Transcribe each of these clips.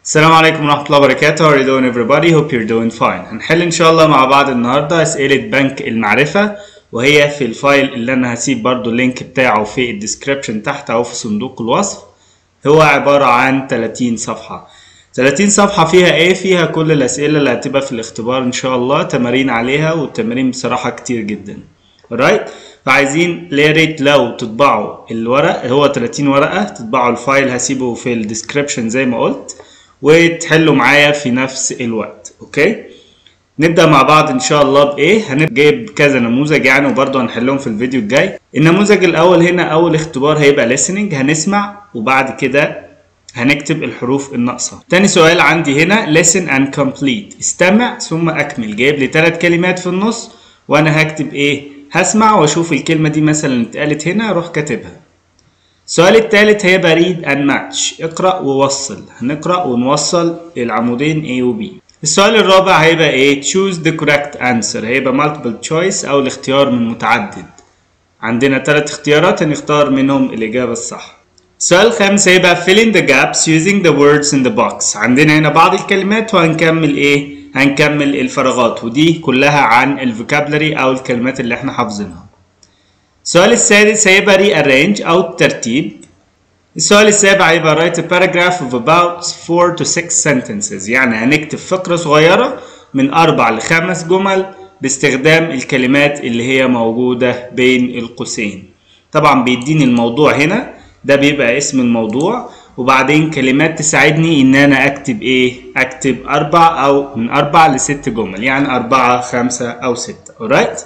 السلام عليكم ورحمة الله وبركاته How are you doing everybody? Hope you're doing fine هنحل إن شاء الله مع بعض النهاردة أسئلة بنك المعرفة وهي في الفايل اللي أنا هسيب برضو اللينك بتاعه في الديسكريبشن تحت أو في صندوق الوصف هو عبارة عن 30 صفحة 30 صفحة فيها إيه؟ فيها كل الأسئلة اللي هتبقى في الاختبار إن شاء الله تمارين عليها والتمارين بصراحة كتير جدا alright فعايزين يا ريت لو تطبعوا الورق هو 30 ورقة تطبعوا الفايل هسيبه في الديسكريبشن زي ما قلت وتحلوا معايا في نفس الوقت اوكي نبدا مع بعض ان شاء الله بايه هنبدا جايب كذا نموذج يعني وبرضه هنحلهم في الفيديو الجاي النموذج الاول هنا اول اختبار هيبقى listening هنسمع وبعد كده هنكتب الحروف الناقصة تاني سؤال عندي هنا listen and complete استمع ثم أكمل جايب لي ثلاث كلمات في النص وأنا هكتب إيه هسمع وأشوف الكلمة دي مثلا اتقالت هنا أروح كاتبها السؤال الثالث هيبقى read and match اقرأ ووصل هنقرأ ونوصل العمودين A و B السؤال الرابع هيبقى ايه choose the correct answer هيبقى multiple choice أو الاختيار من متعدد عندنا ثلاث اختيارات هنختار منهم الإجابة الصح السؤال الخامس هيبقى fill in the gaps using the words in the box عندنا هنا بعض الكلمات وهنكمل ايه هنكمل الفراغات ودي كلها عن الفوكابلري أو الكلمات اللي احنا حافظينها السؤال السادس هيبقى rearrange أو الترتيب السؤال السابع هيبقى write a paragraph of about 4 to 6 sentences يعني هنكتب فقرة صغيرة من أربع لخمس جمل باستخدام الكلمات اللي هي موجودة بين القوسين طبعا بيديني الموضوع هنا ده بيبقى اسم الموضوع وبعدين كلمات تساعدني ان انا اكتب ايه اكتب اربع او من اربع لست جمل يعني اربعة خمسة او ستة alright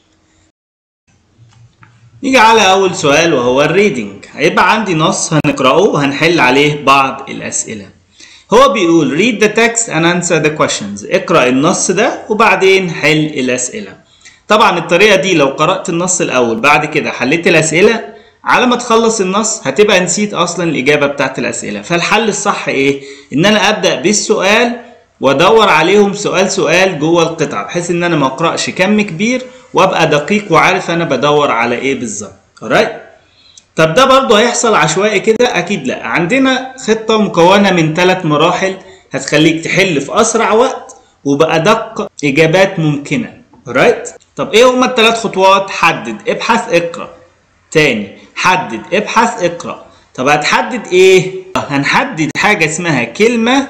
نيجي على أول سؤال وهو الريدنج هيبقى عندي نص هنقرأه وهنحل عليه بعض الأسئلة هو بيقول read the text and answer the questions اقرأ النص ده وبعدين حل الأسئلة طبعا الطريقة دي لو قرأت النص الأول بعد كده حليت الأسئلة على ما تخلص النص هتبقى نسيت أصلا الإجابة بتاعت الأسئلة فالحل الصح إيه؟ إن أنا أبدأ بالسؤال وادور عليهم سؤال سؤال جوه القطعه بحيث ان انا ما اقراش كم كبير وابقى دقيق وعارف انا بدور على ايه بالظبط alright طب ده برضه هيحصل عشوائي كده اكيد لا عندنا خطه مكونه من ثلاث مراحل هتخليك تحل في اسرع وقت وبادق اجابات ممكنه alright طب ايه هما الثلاث خطوات حدد ابحث اقرا تاني حدد ابحث اقرا طب هتحدد ايه هنحدد حاجه اسمها كلمه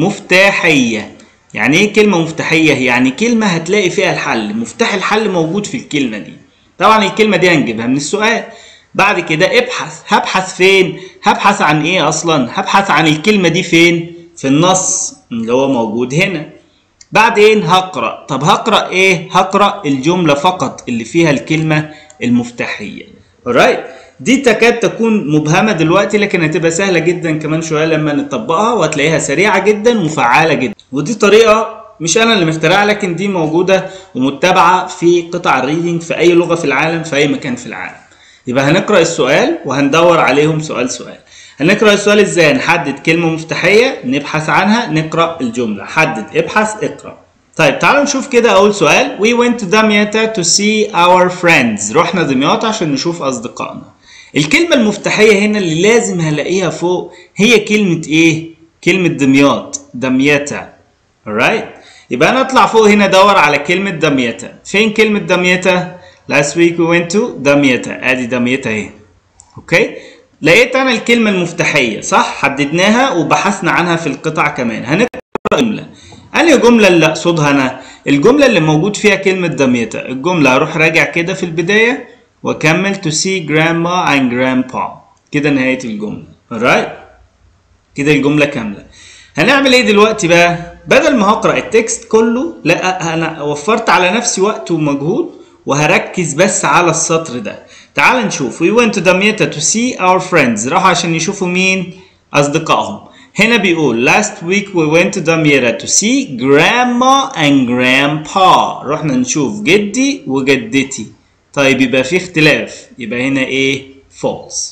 مفتاحية يعني ايه كلمة مفتاحية؟ يعني كلمة هتلاقي فيها الحل مفتاح الحل موجود في الكلمة دي طبعا الكلمة دي هنجيبها من السؤال بعد كده ابحث هبحث فين؟ هبحث عن ايه اصلا؟ هبحث عن الكلمة دي فين؟ في النص اللي هو موجود هنا بعدين هقرأ طب هقرأ ايه؟ هقرأ الجملة فقط اللي فيها الكلمة المفتاحية alright دي تكاد تكون مبهمة دلوقتي لكن هتبقى سهلة جدا كمان شوية لما نطبقها وهتلاقيها سريعة جدا وفعالة جدا ودي طريقة مش أنا اللي مخترعها لكن دي موجودة ومتبعة في قطع الريدنج في أي لغة في العالم في أي مكان في العالم يبقى هنقرأ السؤال وهندور عليهم سؤال سؤال هنقرأ السؤال ازاي نحدد كلمة مفتاحية نبحث عنها نقرأ الجملة حدد ابحث اقرأ طيب تعالوا نشوف كده أول سؤال We went to Damietta to see our friends رحنا دمياط عشان نشوف أصدقائنا الكلمة المفتاحية هنا اللي لازم هلاقيها فوق هي كلمة ايه؟ كلمة دمياط دمياتا alright يبقى انا اطلع فوق هنا ادور على كلمة دمياتا فين كلمة دمياتا؟ last week we went to دمياتا ادي دمياتا اهي اوكي لقيت انا الكلمة المفتاحية صح؟ حددناها وبحثنا عنها في القطع كمان هنقرأ جملة انهي جملة اللي اقصدها انا؟ الجملة اللي موجود فيها كلمة دمياتا الجملة هروح راجع كده في البداية واكمل to see grandma and grandpa كده نهاية الجملة alright كده الجملة كاملة هنعمل ايه دلوقتي بقى بدل ما هقرأ التكست كله لا انا وفرت على نفسي وقت ومجهود وهركز بس على السطر ده تعال نشوف we went to Damietta to see our friends راحوا عشان يشوفوا مين أصدقائهم هنا بيقول last week we went to Damietta to see grandma and grandpa رحنا نشوف جدي وجدتي طيب يبقى في اختلاف يبقى هنا ايه false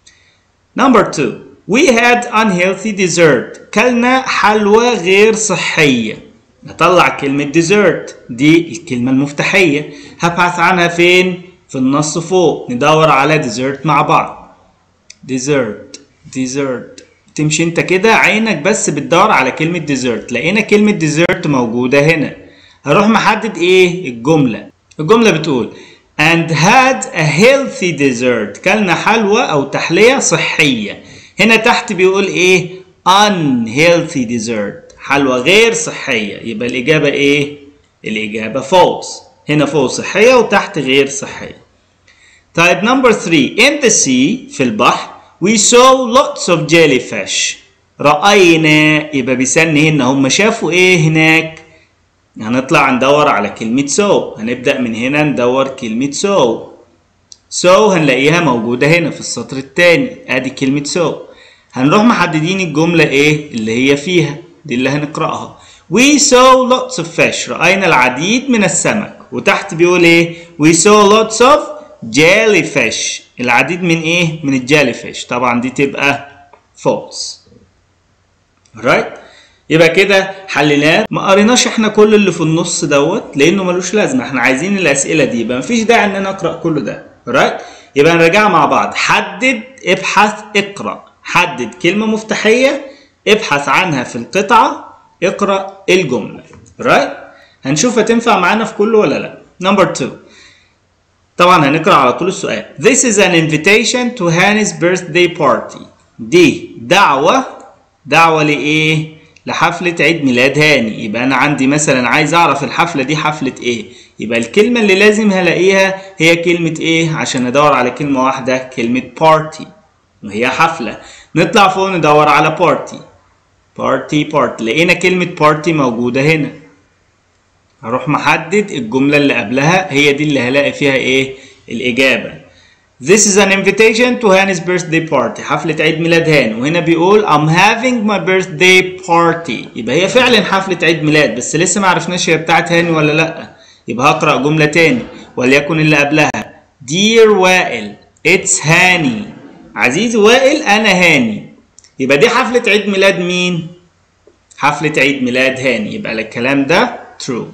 number two we had unhealthy dessert كلنا حلوى غير صحية نطلع كلمة dessert دي الكلمة المفتاحية هبحث عنها فين في النص فوق ندور على dessert مع بعض dessert dessert تمشي انت كده عينك بس بتدور على كلمة ديزرت لقينا كلمة ديزرت موجودة هنا هروح محدد ايه الجملة الجملة بتقول and had a healthy dessert كلنا حلوى او تحلية صحية هنا تحت بيقول ايه unhealthy dessert حلوى غير صحية يبقى الإجابة ايه الإجابة false هنا فوق صحية وتحت غير صحية طيب number 3 in the sea في البحر we saw lots of jellyfish رأينا يبقى بيسألني هنا هم شافوا ايه هناك هنطلع ندور على كلمة so هنبدأ من هنا ندور كلمة so so هنلاقيها موجودة هنا في السطر الثاني ادي كلمة so هنروح محددين الجملة ايه اللي هي فيها دي اللي هنقرأها we saw lots of fish رأينا العديد من السمك وتحت بيقول ايه we saw lots of jellyfish العديد من ايه من الجيليفيش طبعا دي تبقى false right يبقى كده حليناه ما قريناش احنا كل اللي في النص دوت لانه ملوش لازمه احنا عايزين الاسئله دي يبقى مفيش داعي ان انا اقرا كل ده right يبقى نراجع مع بعض حدد ابحث اقرا حدد كلمه مفتاحيه ابحث عنها في القطعه اقرا الجمله right هنشوف هتنفع معانا في كله ولا لا نمبر 2 طبعا هنقرا على طول السؤال This is an invitation to Hani's birthday party دي دعوة دعوة لإيه؟ لحفلة عيد ميلاد هاني يبقى أنا عندي مثلا عايز أعرف الحفلة دي حفلة إيه؟ يبقى الكلمة اللي لازم هلاقيها هي كلمة إيه؟ عشان أدور على كلمة واحدة كلمة party وهي حفلة نطلع فوق ندور على party party party لقينا كلمة party موجودة هنا هروح محدد الجملة اللي قبلها هي دي اللي هلاقي فيها ايه الإجابة This is an invitation to Hani's birthday party حفلة عيد ميلاد هاني وهنا بيقول I'm having my birthday party يبقى هي فعلا حفلة عيد ميلاد بس لسه ما عرفناش هي بتاعت هاني ولا لأ يبقى هقرأ جملة تاني وليكن اللي قبلها Dear وائل It's هاني عزيزي وائل أنا هاني يبقى دي حفلة عيد ميلاد مين؟ حفلة عيد ميلاد هاني يبقى الكلام ده true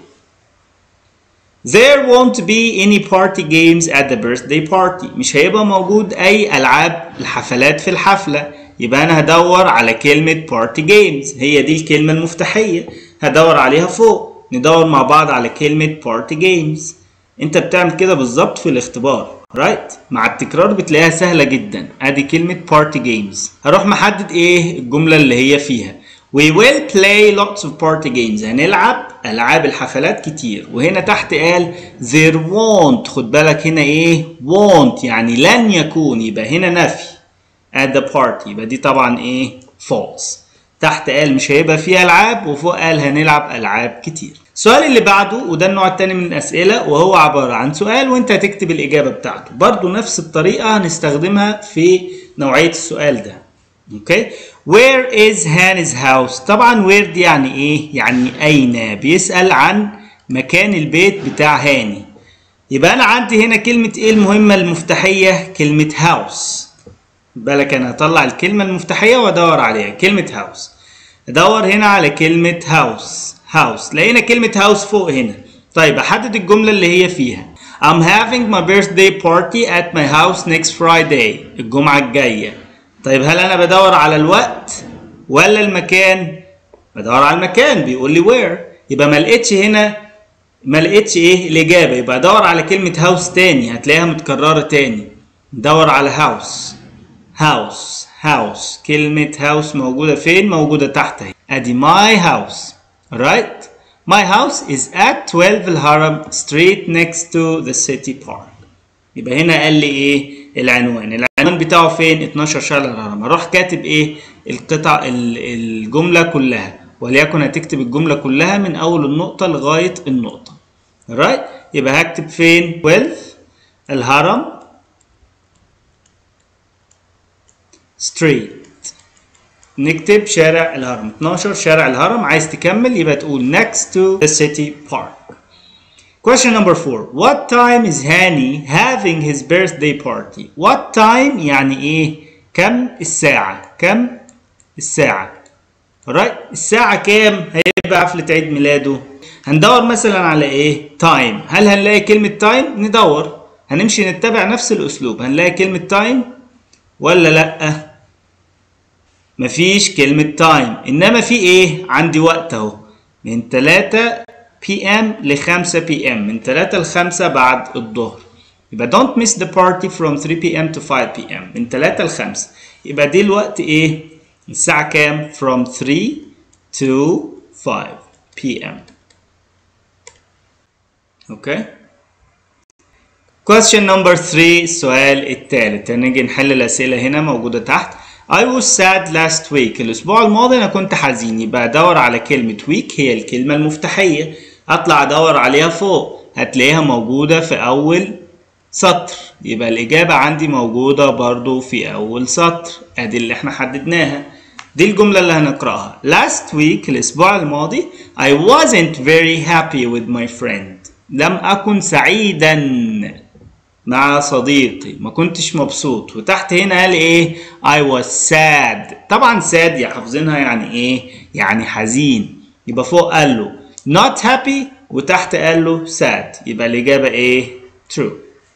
There won't be any party games at the birthday party مش هيبقى موجود أي ألعاب الحفلات في الحفلة يبقى أنا هدور على كلمة party games هي دي الكلمة المفتاحية هدور عليها فوق ندور مع بعض على كلمة party games أنت بتعمل كده بالظبط في الاختبار رايت right. مع التكرار بتلاقيها سهلة جدا ادي كلمة party games هروح محدد ايه الجملة اللي هي فيها We will play lots of party games هنلعب ألعاب الحفلات كتير وهنا تحت قال there won't خد بالك هنا إيه won't يعني لن يكون يبقى هنا نفي at the party يبقى دي طبعا إيه false تحت قال مش هيبقى فيه ألعاب وفوق قال هنلعب ألعاب كتير السؤال اللي بعده وده النوع التاني من الأسئلة وهو عبارة عن سؤال وأنت هتكتب الإجابة بتاعته برضو نفس الطريقة هنستخدمها في نوعية السؤال ده اوكي where is Hannah's house طبعا where دي يعني ايه يعني اين بيسأل عن مكان البيت بتاع هاني يبقى انا عندي هنا كلمة ايه المهمة المفتاحية كلمة house بالك انا هطلع الكلمة المفتاحية وادور عليها كلمة house ادور هنا على كلمة house house لقينا كلمة house فوق هنا طيب احدد الجملة اللي هي فيها I'm having my birthday party at my house next Friday الجمعة الجاية طيب هل انا بدور على الوقت ولا المكان بدور على المكان بيقول لي وير يبقى ما لقيتش هنا ما لقيتش ايه الاجابه يبقى ادور على كلمه هاوس تاني هتلاقيها متكرره تاني ندور على هاوس هاوس هاوس كلمه هاوس موجوده فين موجوده تحت اهي ادي ماي هاوس right my house is at 12 الهرم street next to the city park يبقى هنا قال لي ايه العنوان العنوان بتاعه فين 12 شارع الهرم هروح كاتب ايه القطع الجمله كلها وليكن هتكتب الجمله كلها من اول النقطه لغايه النقطه رايت يبقى هكتب فين 12 الهرم ستريت نكتب شارع الهرم 12 شارع الهرم عايز تكمل يبقى تقول next to the city park Question number four. What time is Hani having his birthday party? What time يعني ايه؟ كم الساعة؟ كم الساعة؟ right? الساعة كام هيبقى حفلة عيد ميلاده؟ هندور مثلا على ايه؟ time. هل هنلاقي كلمة time؟ ندور. هنمشي نتبع نفس الأسلوب. هنلاقي كلمة time ولا لأ؟ مفيش كلمة time إنما في إيه عندي وقت أهو من 3 بي ام ل 5 بي ام من 3 ل 5 بعد الظهر يبقى don't miss the party from 3 بي ام to 5 بي ام من 3 ل 5 يبقى دي الوقت إيه الساعة كام from 3 to 5 بي ام اوكي question number 3 السؤال الثالث هنيجي نحل الأسئلة هنا موجودة تحت I was sad last week الأسبوع الماضي أنا كنت حزين يبقى أدور على كلمة week هي الكلمة المفتاحية أطلع أدور عليها فوق هتلاقيها موجودة في أول سطر يبقى الإجابة عندي موجودة برضو في أول سطر أدي اللي إحنا حددناها دي الجملة اللي هنقرأها last week الأسبوع الماضي I wasn't very happy with my friend لم أكن سعيدا مع صديقي ما كنتش مبسوط وتحت هنا قال ايه I was sad طبعا sad يا حافظينها يعني ايه يعني حزين يبقى فوق قال له not happy وتحت قال له sad يبقى الإجابة ايه true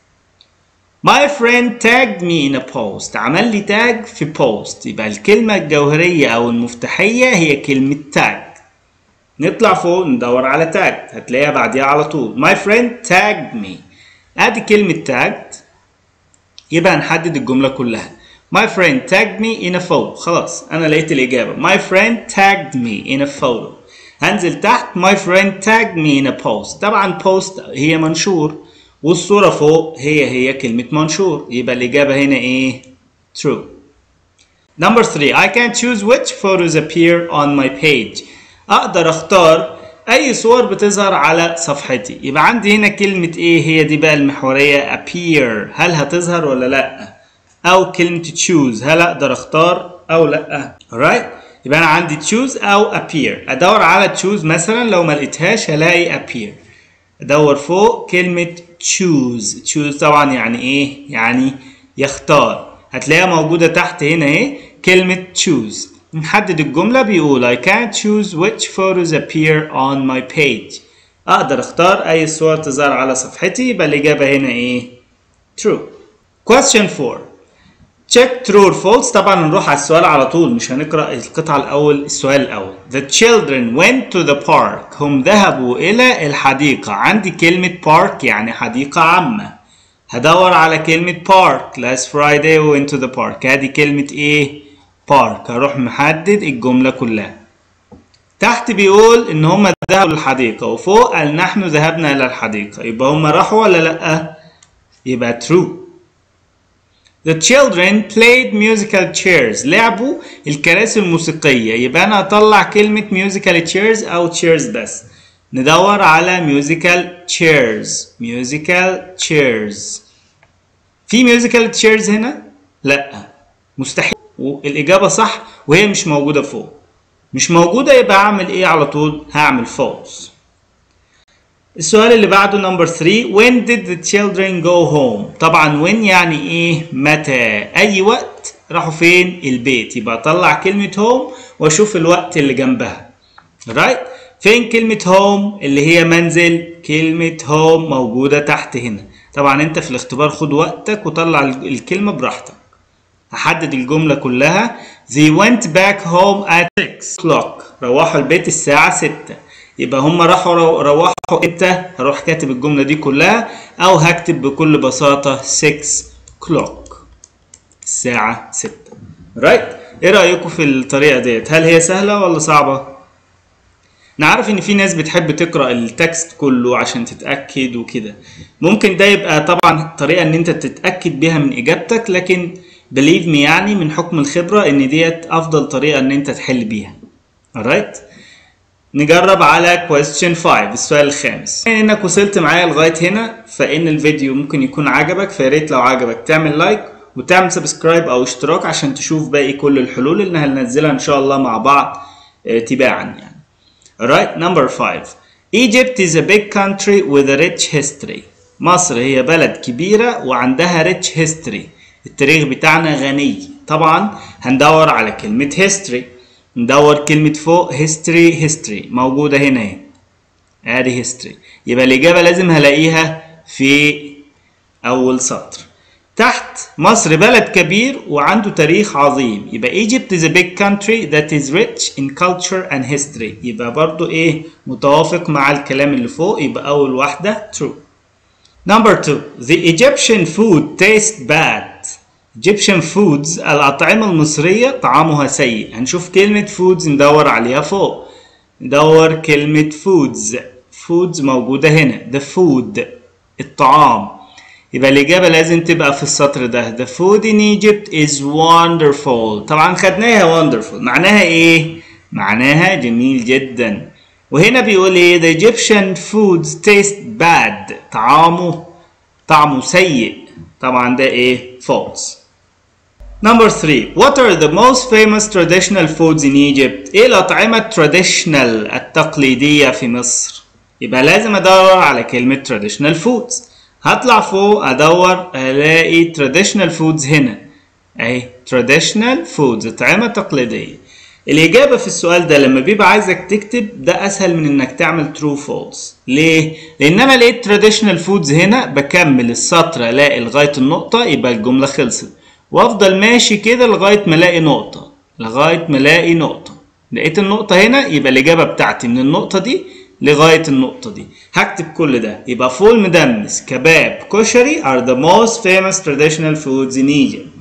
My friend tagged me in a post عمل لي تاج في post يبقى الكلمة الجوهرية أو المفتاحية هي كلمة tag نطلع فوق ندور على tag هتلاقيها بعديها على طول My friend tagged me ادي كلمة tagged يبقى هنحدد الجملة كلها My friend tagged me in a photo خلاص أنا لقيت الإجابة My friend tagged me in a photo هنزل تحت My friend tagged me in a post طبعا post هي منشور والصورة فوق هي هي كلمة منشور يبقى الإجابة هنا إيه true Number three I can choose which photos appear on my page أقدر أختار اي صور بتظهر على صفحتي يبقى عندي هنا كلمة ايه هي دي بقى المحورية appear هل هتظهر ولا لا او كلمة choose هل اقدر اختار او لا alright يبقى انا عندي choose او appear ادور على choose مثلا لو ما لقيتهاش هلاقي appear ادور فوق كلمة choose choose طبعا يعني ايه يعني يختار هتلاقيها موجودة تحت هنا اهي كلمة choose نحدد الجملة بيقول I can't choose which photos appear on my page أقدر أختار أي صور تظهر على صفحتي يبقى الإجابة هنا إيه؟ True. Question 4 Check true or false طبعا نروح على السؤال على طول مش هنقرأ القطعة الأول السؤال الأول The children went to the park هم ذهبوا إلى الحديقة عندي كلمة park يعني حديقة عامة هدور على كلمة park last Friday we went to the park هذه كلمة إيه؟ بارك هروح محدد الجملة كلها تحت بيقول ان هم ذهبوا للحديقة وفوق قال نحن ذهبنا الى الحديقة يبقى هم راحوا ولا لأ يبقى true The children played musical chairs لعبوا الكراسي الموسيقية يبقى أنا أطلع كلمة musical chairs أو chairs بس ندور على musical chairs musical chairs في musical chairs هنا؟ لأ مستحيل والإجابة صح وهي مش موجودة فوق مش موجودة يبقى أعمل إيه على طول؟ هعمل false السؤال اللي بعده نمبر 3 when did the children go home طبعا when يعني إيه متى أي وقت راحوا فين البيت يبقى أطلع كلمة home وأشوف الوقت اللي جنبها right فين كلمة home اللي هي منزل كلمة home موجودة تحت هنا طبعا انت في الاختبار خد وقتك وطلع الكلمة براحتك هحدد الجملة كلها they went back home at 6 o'clock روحوا البيت الساعة 6 يبقى هم راحوا رو... روحوا امتى هروح كاتب الجملة دي كلها او هكتب بكل بساطة 6 o'clock الساعة 6 رايت ايه رأيكم في الطريقة ديت هل هي سهلة ولا صعبة نعرف ان في ناس بتحب تقرا التكست كله عشان تتاكد وكده ممكن ده يبقى طبعا طريقه ان انت تتاكد بيها من اجابتك لكن believe me يعني من حكم الخبرة ان ديت افضل طريقة ان انت تحل بيها alright نجرب على question 5 السؤال الخامس انك وصلت معايا لغاية هنا فان الفيديو ممكن يكون عجبك فياريت لو عجبك تعمل لايك وتعمل سبسكرايب او اشتراك عشان تشوف باقي كل الحلول اللي هننزلها ان شاء الله مع بعض تباعا يعني alright number 5 Egypt is a big country with a rich history مصر هي بلد كبيرة وعندها rich history التاريخ بتاعنا غني طبعا هندور على كلمة history ندور كلمة فوق history history موجودة هنا اهي ادي history يبقى الإجابة لازم هلاقيها في أول سطر تحت مصر بلد كبير وعنده تاريخ عظيم يبقى Egypt is a big country that is rich in culture and history يبقى برضو ايه متوافق مع الكلام اللي فوق يبقى أول واحدة true Number two The Egyptian food tastes bad Egyptian foods الأطعمة المصرية طعامها سيء هنشوف كلمة foods ندور عليها فوق ندور كلمة foods foods موجودة هنا the food الطعام يبقى الإجابة لازم تبقى في السطر ده The food in Egypt is wonderful طبعا خدناها wonderful معناها إيه؟ معناها جميل جدا وهنا بيقول إيه The Egyptian foods taste bad طعامه طعمه سيء طبعا ده إيه؟ false Number three, what are the most famous traditional foods in Egypt? إيه الأطعمة traditional التقليدية في مصر؟ يبقى لازم أدور على كلمة traditional foods. هطلع فوق أدور ألاقي traditional foods هنا. أهي traditional foods أطعمة تقليدية. الإجابة في السؤال ده لما بيبقى عايزك تكتب ده أسهل من إنك تعمل true false. ليه؟ لأن أنا لقيت traditional foods هنا بكمل السطر ألاقي لغاية النقطة يبقى الجملة خلصت. وافضل ماشي كده لغايه ما الاقي نقطه لغايه ما الاقي نقطه لقيت النقطه هنا يبقى الاجابه بتاعتي من النقطه دي لغايه النقطه دي هكتب كل ده يبقى فول مدمس كباب كشري are the most famous traditional foods in Egypt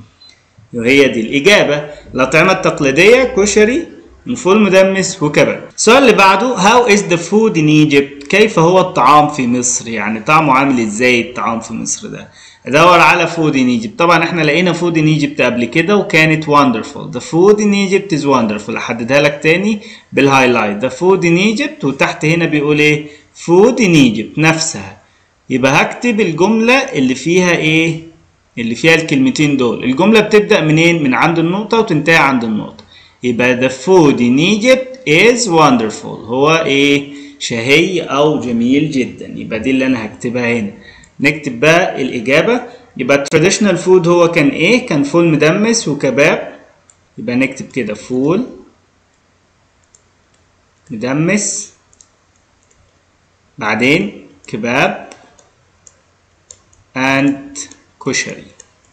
وهي دي الاجابه الاطعمه التقليديه كشري وفول مدمس وكباب السؤال اللي بعده how is the food in Egypt كيف هو الطعام في مصر يعني طعمه عامل ازاي الطعام في مصر ده ادور على food in Egypt طبعا احنا لقينا food in Egypt قبل كده وكانت wonderful the food in Egypt is wonderful احددها لك تاني بالهايلايت the food in Egypt وتحت هنا بيقول ايه food in Egypt نفسها يبقى هكتب الجملة اللي فيها ايه اللي فيها الكلمتين دول الجملة بتبدأ منين من عند النقطة وتنتهي عند النقطة يبقى the food in Egypt is wonderful هو ايه شهي او جميل جدا يبقى دي اللي انا هكتبها هنا نكتب بقى الإجابة يبقى traditional food هو كان إيه؟ كان فول مدمس وكباب يبقى نكتب كده فول مدمس بعدين كباب and كشري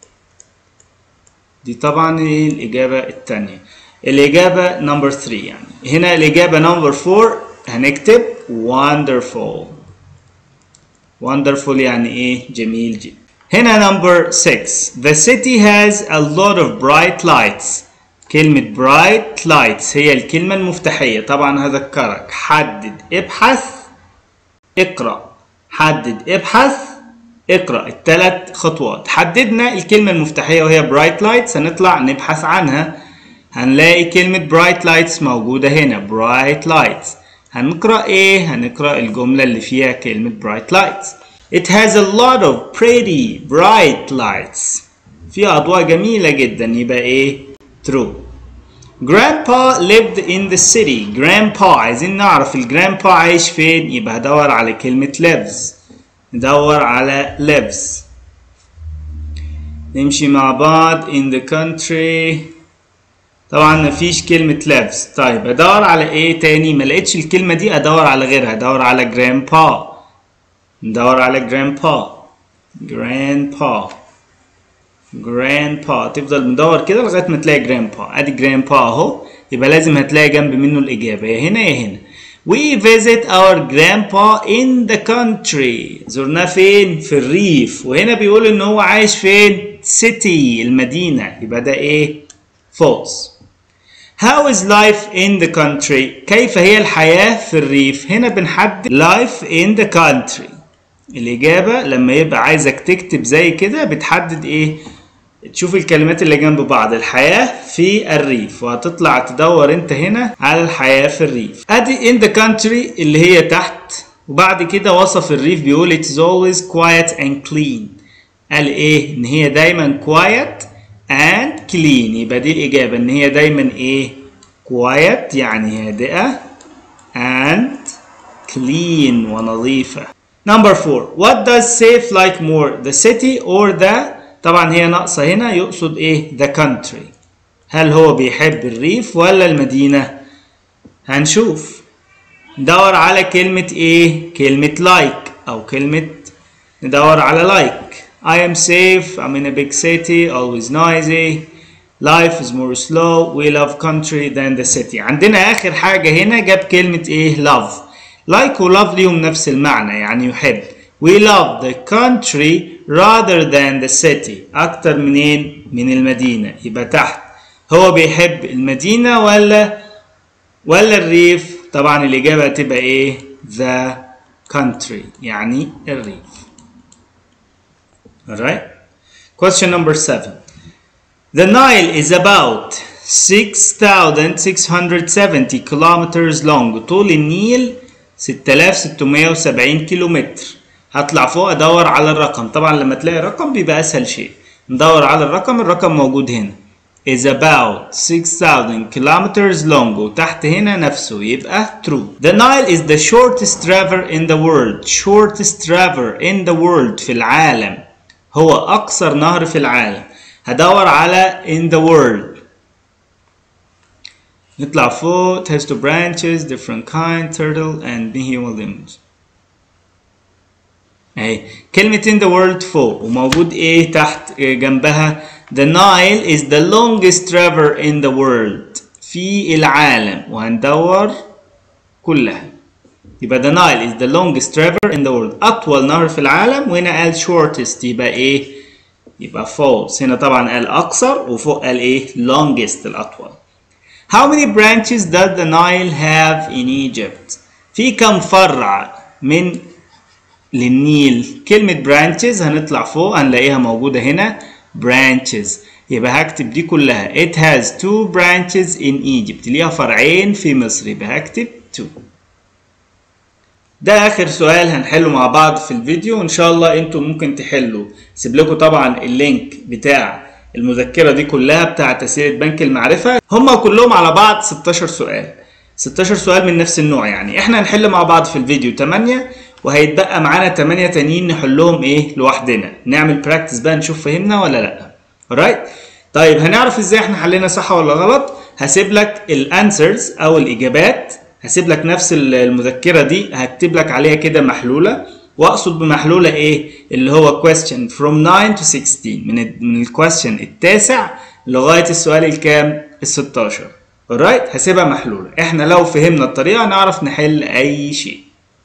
دي طبعا الإجابة التانية الإجابة number 3 يعني هنا الإجابة number 4 هنكتب wonderful wonderful يعني ايه جميل جدا هنا number 6 the city has a lot of bright lights كلمة bright lights هي الكلمة المفتاحية طبعا هذكرك حدد ابحث اقرأ حدد ابحث اقرأ الثلاث خطوات حددنا الكلمة المفتاحية وهي bright lights هنطلع نبحث عنها هنلاقي كلمة bright lights موجودة هنا bright lights هنقرأ إيه؟ هنقرأ الجملة اللي فيها كلمة bright lights. It has a lot of pretty bright lights. فيها أضواء جميلة جدا يبقى إيه؟ True. Grandpa lived in the city. Grandpa عايزين نعرف الجرandpa عايش فين؟ يبقى هدور على كلمة lives. ندور على lives. نمشي مع بعض in the country. طبعا مفيش كلمة lives طيب ادور على ايه تاني ما لقيتش الكلمة دي ادور على غيرها ادور على grandpa ندور على grandpa grandpa grandpa تفضل مدور كده لغاية ما تلاقي grandpa ادي grandpa اهو يبقى لازم هتلاقي جنب منه الاجابة يا هنا يا هنا We visit our grandpa in the country زرناه فين في الريف وهنا بيقول ان هو عايش فين city المدينة يبقى ده ايه false How is life in the country? كيف هي الحياة في الريف؟ هنا بنحدد life in the country. الإجابة لما يبقى عايزك تكتب زي كده بتحدد إيه؟ تشوف الكلمات اللي جنب بعض الحياة في الريف وهتطلع تدور انت هنا على الحياة في الريف ادي in the country اللي هي تحت وبعد كده وصف الريف بيقول it is always quiet and clean قال ايه ان هي دايما quiet and clean يبقى دي الإجابة إن هي دايما إيه quiet يعني هادئة and clean ونظيفة number four what does safe like more the city or the طبعا هي ناقصة هنا يقصد إيه the country هل هو بيحب الريف ولا المدينة هنشوف ندور على كلمة إيه كلمة like أو كلمة ندور على like I am safe I'm in a big city always noisy life is more slow we love country than the city عندنا آخر حاجة هنا جاب كلمة إيه love like و love ليهم نفس المعنى يعني يحب we love the country rather than the city أكتر منين من المدينة يبقى تحت هو بيحب المدينة ولا ولا الريف طبعا الإجابة هتبقى إيه the country يعني الريف alright question number seven the Nile is about 6670 kilometers long طول النيل 6670 كيلومتر هطلع فوق ادور على الرقم طبعا لما تلاقي رقم بيبقى اسهل شيء ندور على الرقم الرقم موجود هنا is about 6000 kilometers long وتحت هنا نفسه يبقى true the Nile is the shortest river in the world shortest river in the world في العالم هو أقصر نهر في العالم هدور على in the world نطلع فوق it has two branches different kind turtle and Williams اهي كلمة in the world فوق وموجود ايه تحت جنبها The Nile is the longest river in the world في العالم وهندور كلها يبقى the Nile is the longest river in the world أطول نهر في العالم وهنا قال shortest يبقى إيه؟ يبقى false هنا طبعا قال أقصر وفوق قال إيه؟ longest الأطول How many branches does the Nile have in Egypt؟ في كم فرع من للنيل كلمة branches هنطلع فوق هنلاقيها موجودة هنا branches يبقى هكتب دي كلها it has two branches in Egypt ليها فرعين في مصر يبقى هكتب two ده اخر سؤال هنحله مع بعض في الفيديو وان شاء الله انتم ممكن تحلوا سيب لكم طبعا اللينك بتاع المذكرة دي كلها بتاعت اسئلة بنك المعرفة هم كلهم على بعض 16 سؤال 16 سؤال من نفس النوع يعني احنا هنحل مع بعض في الفيديو 8 وهيتبقى معانا 8 تانيين نحلهم ايه لوحدنا نعمل براكتس بقى نشوف فهمنا ولا لا alright طيب هنعرف ازاي احنا حلينا صح ولا غلط هسيب لك الانسرز او الاجابات هسيب لك نفس المذكره دي هكتب لك عليها كده محلوله واقصد بمحلوله ايه اللي هو question from 9 to 16 من ال من الكويستشن التاسع لغايه السؤال الكام ال 16 alright هسيبها محلوله احنا لو فهمنا الطريقه نعرف نحل اي شيء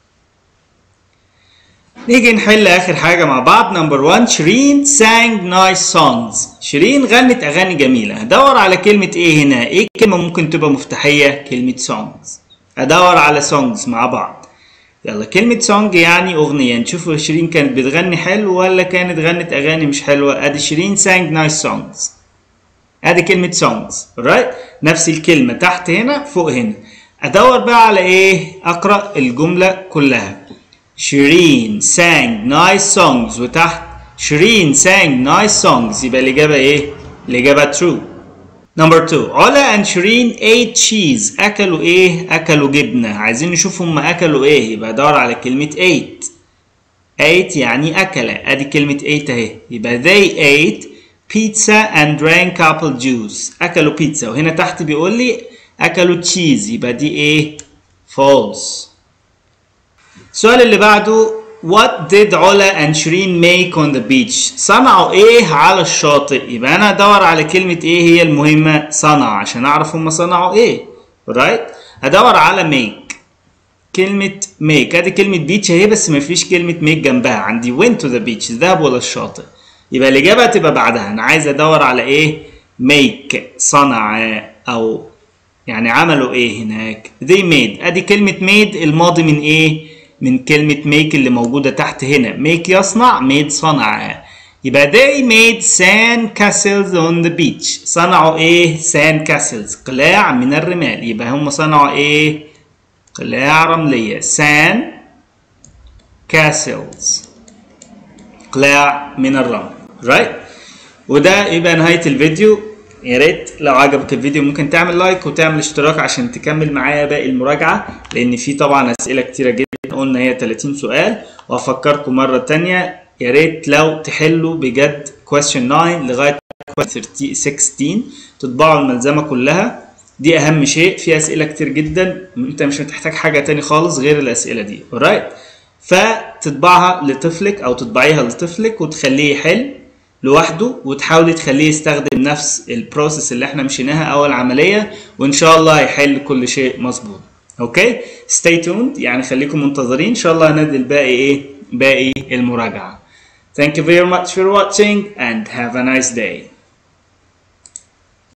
نيجي نحل اخر حاجه مع بعض نمبر 1 شيرين sang nice songs شيرين غنت اغاني جميله هدور على كلمه ايه هنا ايه كلمه ممكن تبقى مفتاحيه كلمه songs ادور على songs مع بعض يلا كلمة سونج يعني أغنية نشوف شيرين كانت بتغني حلو ولا كانت غنت أغاني مش حلوة أدي شيرين sang nice songs أدي كلمة songs right نفس الكلمة تحت هنا فوق هنا أدور بقى على إيه أقرأ الجملة كلها شيرين sang nice songs وتحت شيرين sang nice songs يبقى الإجابة إيه؟ الإجابة true. Number two علا and شيرين ate cheese أكلوا إيه؟ أكلوا جبنة عايزين نشوف هم أكلوا إيه يبقى أدور على كلمة ate. ate يعني أكل أدي كلمة ate أهي يبقى they ate pizza and drank apple juice أكلوا بيتزا وهنا تحت بيقول لي أكلوا تشيز يبقى دي إيه؟ false. السؤال اللي بعده What did علا and شيرين make on the beach؟ صنعوا ايه على الشاطئ؟ يبقى انا ادور على كلمة ايه هي المهمة صنع عشان اعرف هم صنعوا ايه right؟ هدور على make كلمة make ادي كلمة beach اهي بس مفيش كلمة make جنبها عندي went to the beach ذهبوا للشاطئ يبقى الإجابة هتبقى بعدها أنا عايز أدور على إيه؟ make صنع أو يعني عملوا إيه هناك؟ they made أدي كلمة made الماضي من إيه؟ من كلمة make اللي موجودة تحت هنا make يصنع made صنع يبقى they made sand castles on the beach صنعوا ايه sand castles قلاع من الرمال يبقى هم صنعوا ايه قلاع رملية sand castles قلاع من الرمل right وده يبقى نهاية الفيديو يا ريت لو عجبك الفيديو ممكن تعمل لايك وتعمل اشتراك عشان تكمل معايا باقي المراجعة لأن في طبعا أسئلة كتيرة جدا قلنا هي 30 سؤال وأفكركم مرة تانية يا ريت لو تحلوا بجد question 9 لغاية question 16 تطبعوا الملزمة كلها دي أهم شيء في أسئلة كتير جدا أنت مش هتحتاج حاجة تاني خالص غير الأسئلة دي alright فتطبعها لطفلك او تطبعيها لطفلك وتخليه يحل لوحده وتحاولي تخليه يستخدم نفس البروسيس اللي احنا مشيناها اول عمليه وان شاء الله هيحل كل شيء مظبوط اوكي stay tuned يعني خليكم منتظرين ان شاء الله هندي الباقي ايه باقي المراجعه thank you very much for watching and have a nice day